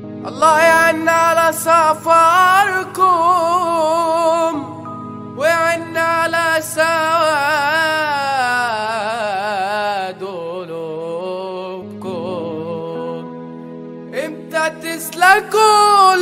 الله يعنا على سفركم ويعنا على سواد قلوبكم امتى تسلكوا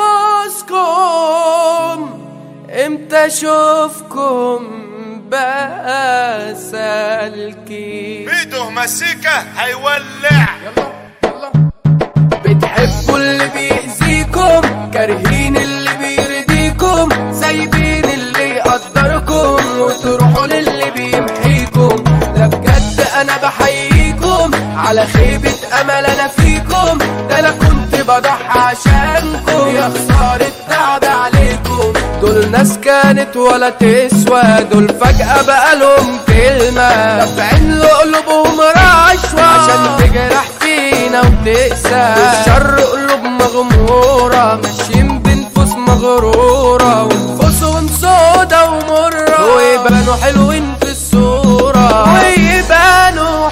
لنفوسكم امتى اشوفكم بقى سالكين بيده مسيكة هيولع يلا يلا بتحبوا اللي بيأذيكم كارهين اللي بيرضيكم سايبين اللي يقدركم وتروحوا للي بيمحيكم لا بجد انا بحييكم على خيبة امل انا فيكم ده انا كنت بضحي عشانكم يا خسارة تعب عليكم دول ناس كانت ولا تسوى دول فجأة بقالهم كلمة دافعين له قلوبهم رشوة عشان تجرح فينا وتقسى الشر قلوب مغمورة ماشيين بنفوس مغرورة ونفوسهم سودا ومرة ويبانوا حلوين في الصورة ويبانوا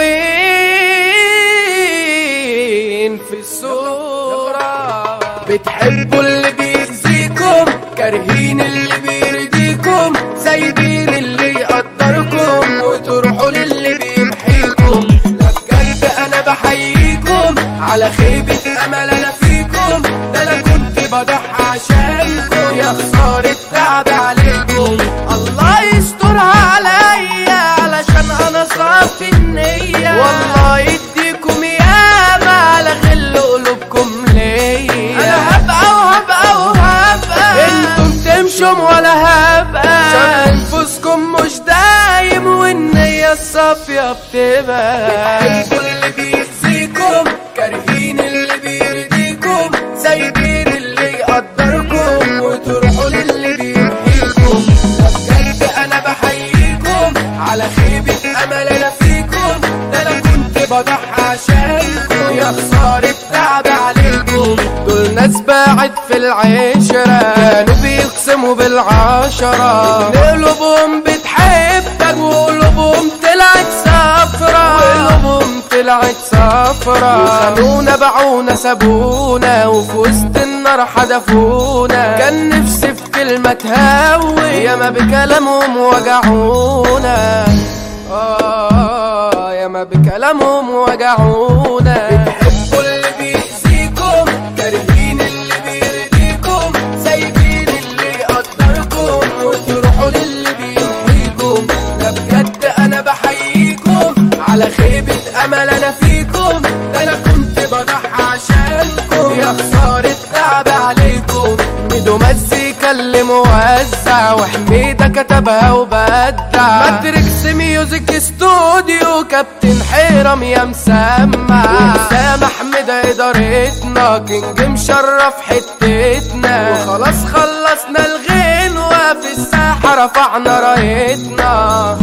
حلوين في الصورة بتحبوا اللي بيأذيكم كارهين اللي بيرضيكم سايبين اللي يقدركم وتروحوا للي بيمحيكم لا بجد انا بحييكم على خيبة امل انا فيكم ده انا كنت بضحي عشانكم يا خسارة تعب عليكم الله يسترها عليا علشان انا صافي النية والله يديكم ياما على غل قلوبكم ليا انا هبقى وهبقى وهبقى انتم تمشوا ولا هبقى عشان انفسكم مش دايم والنية الصافية بتبقى بتحبوا اللي بيأذيكم كارهين اللي بيرضيكم سايبين اللي يقدركم وتروحوا للي بيمحيكم لا بجد انا بحييكم على خيبة امل انا فيكم ده انا كنت بضحي عشانكم يا خسارة تعب عليكم دول ناس باعت في العشرة كانوا بيقسموا بالعشرة قلوبهم بتحبك وقلوبهم طلعت صفرة وقلوبهم طلعت صفرة وخانونا باعونا سابونا وفي وسط النار حدفونا كان نفسي في كلمة تهوي ياما بكلامهم وجعونا آه ياما بكلامهم وجعونا بتحبوا اللي بيأذيكم كارهين اللي بيرضيكم سايبين اللي يقدركم وتروحوا للي بيمحيكم لا بجد انا بحييكم على خيبة امل انا فيكم ده انا كنت بضحي عشانكم يا خسارة تعب عليكم ميدو مزيكا اللي موزع وحميدة كتبها وبدع ماتريكس ميوزك استوديو كابتن حيرم يا مسمع وسام احمد ادارتنا كينج مشرف حتتنا وخلاص خلصنا الغنوة في الساحة رفعنا رايتنا